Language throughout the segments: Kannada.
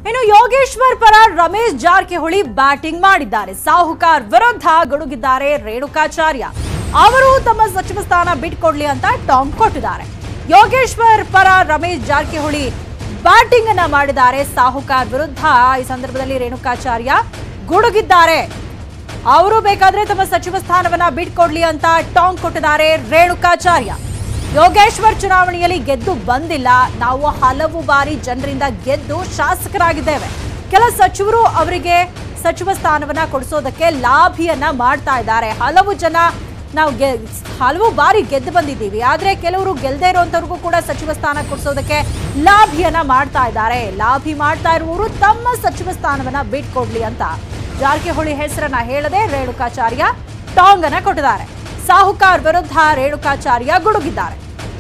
ಇನ್ನು ಯೋಗೇಶ್ವರ್ ಪರ ರಮೇಶ್ ಜಾರಕಿಹೊಳಿ ಬ್ಯಾಟಿಂಗ್ ಮಾಡಿದ್ದಾರೆ ಸಾಹುಕಾರ್ ವಿರುದ್ಧ ಗುಡುಗಿದ್ದಾರೆ ರೇಣುಕಾಚಾರ್ಯ ಅವರು ತಮ್ಮ ಸಚಿವ ಸ್ಥಾನ ಬಿಟ್ಕೊಡ್ಲಿ ಅಂತ ಟಾಂಗ್ ಕೊಟ್ಟಿದ್ದಾರೆ ಯೋಗೇಶ್ವರ್ ಪರ ರಮೇಶ್ ಜಾರಕಿಹೊಳಿ ಬ್ಯಾಟಿಂಗ್ ಅನ್ನ ಮಾಡಿದ್ದಾರೆ ಸಾಹುಕಾರ್ ವಿರುದ್ಧ ಈ ಸಂದರ್ಭದಲ್ಲಿ ರೇಣುಕಾಚಾರ್ಯ ಗುಡುಗಿದ್ದಾರೆ ಅವರು ಬೇಕಾದ್ರೆ ತಮ್ಮ ಸಚಿವ ಸ್ಥಾನವನ್ನ ಬಿಟ್ಕೊಡ್ಲಿ ಅಂತ ಟಾಂಗ್ ಕೊಟ್ಟಿದ್ದಾರೆ ರೇಣುಕಾಚಾರ್ಯ ಯೋಗೇಶ್ವರ್ ಚುನಾವಣೆಯಲ್ಲಿ ಗೆದ್ದು ಬಂದಿಲ್ಲ ನಾವು ಹಲವು ಬಾರಿ ಜನರಿಂದ ಗೆದ್ದು ಶಾಸಕರಾಗಿದ್ದೇವೆ ಕೆಲ ಸಚಿವರು ಅವರಿಗೆ ಸಚಿವ ಸ್ಥಾನವನ್ನ ಕೊಡಿಸೋದಕ್ಕೆ ಲಾಭಿಯನ್ನ ಮಾಡ್ತಾ ಇದ್ದಾರೆ ಹಲವು ಜನ ನಾವು ಗೆ ಹಲವು ಬಾರಿ ಗೆದ್ದು ಬಂದಿದ್ದೀವಿ ಆದ್ರೆ ಕೆಲವರು ಗೆಲ್ಲದೆ ಇರುವಂತವ್ರಿಗೂ ಕೂಡ ಸಚಿವ ಸ್ಥಾನ ಕೊಡಿಸೋದಕ್ಕೆ ಲಾಭಿಯನ್ನ ಮಾಡ್ತಾ ಇದ್ದಾರೆ ಲಾಭಿ ಮಾಡ್ತಾ ಇರುವವರು ತಮ್ಮ ಸಚಿವ ಸ್ಥಾನವನ್ನ ಬಿಟ್ಕೊಡ್ಲಿ ಅಂತ ಜಾರಕಿಹೊಳಿ ಹೆಸರನ್ನ ಹೇಳದೆ ರೇಣುಕಾಚಾರ್ಯ ಟಾಂಗ್ ಅನ್ನ ಕೊಟ್ಟಿದ್ದಾರೆ ಸಾಹುಕಾರ್ ವಿರುದ್ಧ ರೇಣುಕಾಚಾರ್ಯ ಗುಡುಗಿದ್ದಾರೆ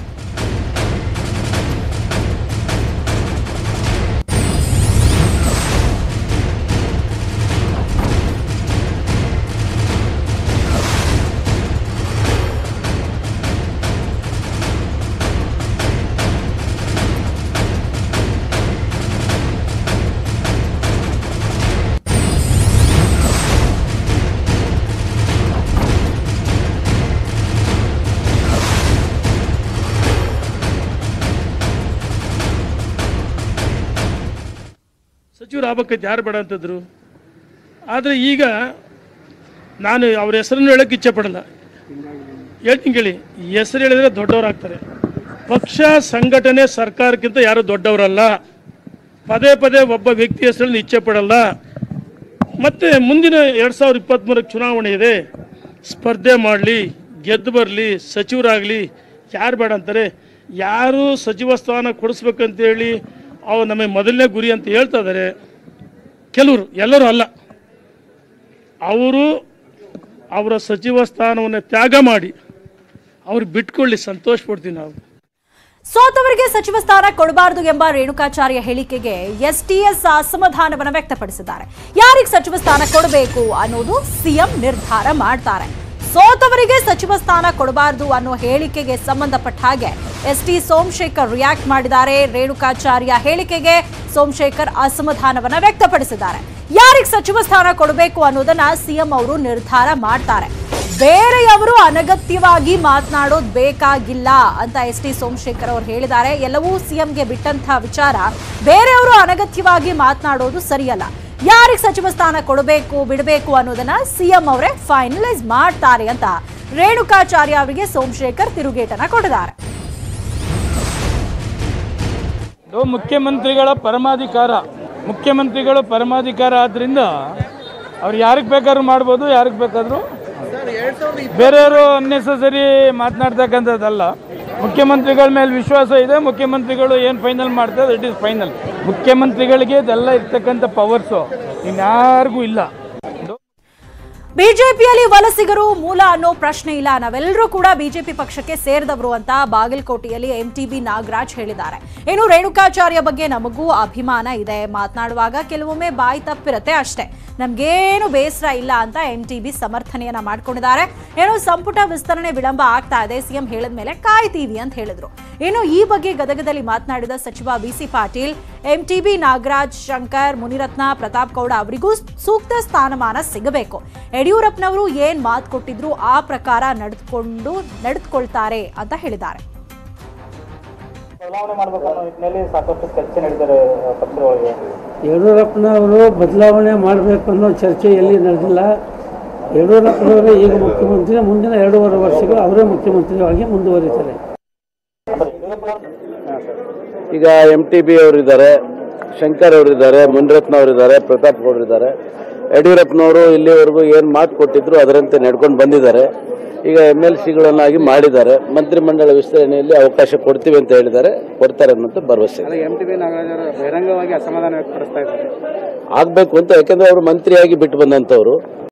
ಸಚಿವರು ಆಗ್ಬೇಕೈತೆ ಯಾರು ಬೇಡ ಅಂತಂದ್ರು ಆದರೆ ಈಗ ನಾನು ಅವ್ರ ಹೆಸರನ್ನು ಹೇಳಕ್ಕೆ ಇಚ್ಛೆ ಪಡಲ್ಲ ಹೇಳ್ತೀನಿ ಕೇಳಿ ಈ ಹೆಸರು ಹೇಳಿದ್ರೆ ದೊಡ್ಡವರಾಗ್ತಾರೆ ಪಕ್ಷ ಸಂಘಟನೆ ಸರ್ಕಾರಕ್ಕಿಂತ ಯಾರು ದೊಡ್ಡವರಲ್ಲ ಪದೇ ಪದೇ ಒಬ್ಬ ವ್ಯಕ್ತಿ ಹೆಸರನ್ನು ಇಚ್ಛೆ ಪಡಲ್ಲ ಮತ್ತೆ ಮುಂದಿನ ಎರಡು ಸಾವಿರದ ಇಪ್ಪತ್ತ್ಮೂರಕ್ಕೆ ಚುನಾವಣೆ ಇದೆ ಸ್ಪರ್ಧೆ ಮಾಡಲಿ ಗೆದ್ದು ಬರಲಿ ಸಚಿವರಾಗಲಿ ಯಾರು ಬೇಡ ಅಂತಾರೆ ಯಾರು ಸಚಿವ ಸ್ಥಾನ ಕೊಡಿಸ್ಬೇಕಂತೇಳಿ ಅವು ನಮಗೆ ಮೊದಲನೇ ಗುರಿ ಅಂತ ಹೇಳ್ತಾ ಇದ್ದಾರೆ ಕೆಲವರು ಎಲ್ಲರೂ ಅಲ್ಲ ಅವರು ಅವರ ಸಚಿವ ಸ್ಥಾನವನ್ನು ತ್ಯಾಗ ಮಾಡಿ ಅವ್ರು ಬಿಟ್ಕೊಳ್ಳಿ ಸಂತೋಷ ಪಡ್ತೀವಿ ನಾವು ಸೋತವರಿಗೆ ಸಚಿವ ಸ್ಥಾನ ಕೊಡಬಾರದು ಎಂಬ ರೇಣುಕಾಚಾರ್ಯ ಹೇಳಿಕೆಗೆ ಎಸ್ಟಿಎಸ್ ಅಸಮಾಧಾನವನ್ನು ವ್ಯಕ್ತಪಡಿಸಿದ್ದಾರೆ ಯಾರಿಗೆ ಸಚಿವ ಸ್ಥಾನ ಕೊಡಬೇಕು ಅನ್ನೋದು ಸಿಎಂ ನಿರ್ಧಾರ ಮಾಡ್ತಾರೆ ಸೋತವರಿಗೆ ಸಚಿವ ಸ್ಥಾನ ಕೊಡಬಾರದು ಅನ್ನೋ ಹೇಳಿಕೆಗೆ ಸಂಬಂಧಪಟ್ಟ ಹಾಗೆ ಎಸ್ಟಿ ಸೋಮಶೇಖರ್ ರಿಯಾಕ್ಟ್ ಮಾಡಿದ್ದಾರೆ ರೇಣುಕಾಚಾರ್ಯ ಹೇಳಿಕೆಗೆ ಸೋಮಶೇಖರ್ ಅಸಮಾಧಾನವನ್ನ ವ್ಯಕ್ತಪಡಿಸಿದ್ದಾರೆ ಯಾರಿಗೆ ಸಚಿವ ಸ್ಥಾನ ಕೊಡಬೇಕು ಅನ್ನೋದನ್ನ ಸಿಎಂ ಅವರು ನಿರ್ಧಾರ ಮಾಡ್ತಾರೆ ಬೇರೆಯವರು ಅನಗತ್ಯವಾಗಿ ಮಾತನಾಡೋದು ಬೇಕಾಗಿಲ್ಲ ಅಂತ ಎಸ್ ಟಿ ಸೋಮಶೇಖರ್ ಅವರು ಹೇಳಿದ್ದಾರೆ ಎಲ್ಲವೂ ಸಿಎಂಗೆ ಬಿಟ್ಟಂತಹ ವಿಚಾರ ಬೇರೆಯವರು ಅನಗತ್ಯವಾಗಿ ಮಾತನಾಡೋದು ಸರಿಯಲ್ಲ ಯಾರಿಗೆ ಸಚಿವ ಸ್ಥಾನ ಕೊಡಬೇಕು ಬಿಡಬೇಕು ಅನ್ನೋದನ್ನ ಸಿಎಂ ಅವರೇ ಫೈನಲೈಸ್ ಮಾಡ್ತಾರೆ ಅಂತ ರೇಣುಕಾಚಾರ್ಯ ಅವರಿಗೆ ಸೋಮಶೇಖರ್ ತಿರುಗೇಟನ ಕೊಟ್ಟಿದ್ದಾರೆ ಇದು ಮುಖ್ಯಮಂತ್ರಿಗಳ ಪರಮಾಧಿಕಾರ ಮುಖ್ಯಮಂತ್ರಿಗಳು ಪರಮಾಧಿಕಾರ ಆದ್ರಿಂದ ಅವ್ರು ಯಾರಿಗೆ ಬೇಕಾದ್ರೂ ಮಾಡ್ಬೋದು ಯಾರಿಗೆ ಬೇಕಾದರೂ ಬೇರೆಯವರು ಅನ್ನೆಸಸರಿ ಮಾತನಾಡ್ತಕ್ಕಂಥದ್ದಲ್ಲ ಮುಖ್ಯಮಂತ್ರಿಗಳ ಮೇಲೆ ವಿಶ್ವಾಸ ಇದೆ ಮುಖ್ಯಮಂತ್ರಿಗಳು ಏನು ಫೈನಲ್ ಮಾಡ್ತಾರೆ ಇಟ್ ಈಸ್ ಫೈನಲ್ ಮುಖ್ಯಮಂತ್ರಿಗಳಿಗೆ ಇದೆಲ್ಲ ಇರ್ತಕ್ಕಂಥ ಪವರ್ಸು ಇನ್ಯಾರಿಗೂ ಇಲ್ಲ ಬಿಜೆಪಿಯಲ್ಲಿ ವಲಸಿಗರು ಮೂಲ ಅನ್ನೋ ಪ್ರಶ್ನೆ ಇಲ್ಲ ನಾವೆಲ್ಲರೂ ಕೂಡ ಬಿಜೆಪಿ ಪಕ್ಷಕ್ಕೆ ಸೇರಿದವರು ಅಂತ ಬಾಗಲಕೋಟೆಯಲ್ಲಿ ಎಂಟಿಬಿ ನಾಗರಾಜ್ ಹೇಳಿದ್ದಾರೆ ಇನ್ನು ರೇಣುಕಾಚಾರ್ಯ ಬಗ್ಗೆ ನಮಗೂ ಅಭಿಮಾನ ಇದೆ ಮಾತನಾಡುವಾಗ ಕೆಲವೊಮ್ಮೆ ಬಾಯಿ ತಪ್ಪಿರತ್ತೆ ಅಷ್ಟೇ ನಮ್ಗೇನು ಬೇಸರ ಇಲ್ಲ ಅಂತ ಎಂಟಿಬಿ ಸಮರ್ಥನೆಯನ್ನ ಮಾಡ್ಕೊಂಡಿದ್ದಾರೆ ಏನೋ ಸಂಪುಟ ವಿಸ್ತರಣೆ ವಿಳಂಬ ಆಗ್ತಾ ಇದೆ ಸಿಎಂ ಹೇಳಿದ ಮೇಲೆ ಕಾಯ್ತೀವಿ ಅಂತ ಹೇಳಿದ್ರು ಇನ್ನು ಈ ಬಗ್ಗೆ ಗದಗದಲ್ಲಿ ಮಾತನಾಡಿದ ಸಚಿವ ಬಿಸಿ ಪಾಟೀಲ್ ಎಂಟಿಬಿ ನಾಗರಾಜ್ ಶಂಕರ್ ಮುನಿರತ್ನ ಪ್ರತಾಪ್ ಗೌಡ ಅವರಿಗೂ ಸೂಕ್ತ ಸ್ಥಾನಮಾನ ಸಿಗಬೇಕು ಯಡಿಯೂರಪ್ಪನವರು ಏನ್ ಮಾತು ಕೊಟ್ಟಿದ್ರು ಆ ಪ್ರಕಾರ ನಡೆದುಕೊಂಡು ನಡೆದುಕೊಳ್ತಾರೆ ಅಂತ ಹೇಳಿದ್ದಾರೆ ಬದಲಾವಣೆ ಮಾಡಬೇಕು ಅನ್ನೋ ನಿಟ್ಟಿನಲ್ಲಿ ಸಾಕಷ್ಟು ಚರ್ಚೆ ನಡೆದಿದೆ ಪಕ್ಷದ ಒಳಗೆ ಯಡಿಯೂರಪ್ಪನವರು ಬದಲಾವಣೆ ಮಾಡಬೇಕು ಅನ್ನೋ ಚರ್ಚೆ ಎಲ್ಲಿ ನಡೆದಿಲ್ಲ ಯಡಿಯೂರಪ್ಪನವರೇ ಈಗ ಮುಖ್ಯಮಂತ್ರಿ ಮುಂದಿನ ಎರಡೂವರೆ ವರ್ಷಗಳು ಅವರೇ ಮುಖ್ಯಮಂತ್ರಿಯಾಗಿ ಮುಂದುವರಿತಾರೆ ಈಗ ಎಂ ಟಿ ಬಿ ಅವರಿದ್ದಾರೆ ಶಂಕರ್ ಅವರಿದ್ದಾರೆ ಮುನಿರತ್ನ ಅವರಿದ್ದಾರೆ ಪ್ರತಾಪ್ ಗೌಡರಿದ್ದಾರೆ ಯಡಿಯೂರಪ್ಪನವರು ಇಲ್ಲಿವರೆಗೂ ಏನು ಮಾತು ಕೊಟ್ಟಿದ್ರು ಅದರಂತೆ ನಡ್ಕೊಂಡು ಬಂದಿದ್ದಾರೆ ಈಗ ಎಮ್ ಎಲ್ ಸಿಗಳನ್ನಾಗಿ ಮಾಡಿದ್ದಾರೆ ಮಂತ್ರಿಮಂಡಲ ವಿಸ್ತರಣೆಯಲ್ಲಿ ಅವಕಾಶ ಕೊಡ್ತೀವಿ ಅಂತ ಹೇಳಿದ್ದಾರೆ ಕೊಡ್ತಾರೆ ಅನ್ನೋಂಥ ಭರವಸೆ ಇದೆ. ಎಂ ಟಿ ಬಿ ನಾಗರಾಜ್ ಅವರು ಬಹಿರಂಗವಾಗಿ ಅಸಮಾಧಾನ ವ್ಯಕ್ತಪಡಿಸ್ತಾ ಇದ್ದಾರೆ ಆಗ್ಬೇಕು ಅಂತ ಯಾಕಂದ್ರೆ ಅವರು ಮಂತ್ರಿಯಾಗಿ ಬಿಟ್ಟು ಬಂದಂಥವ್ರು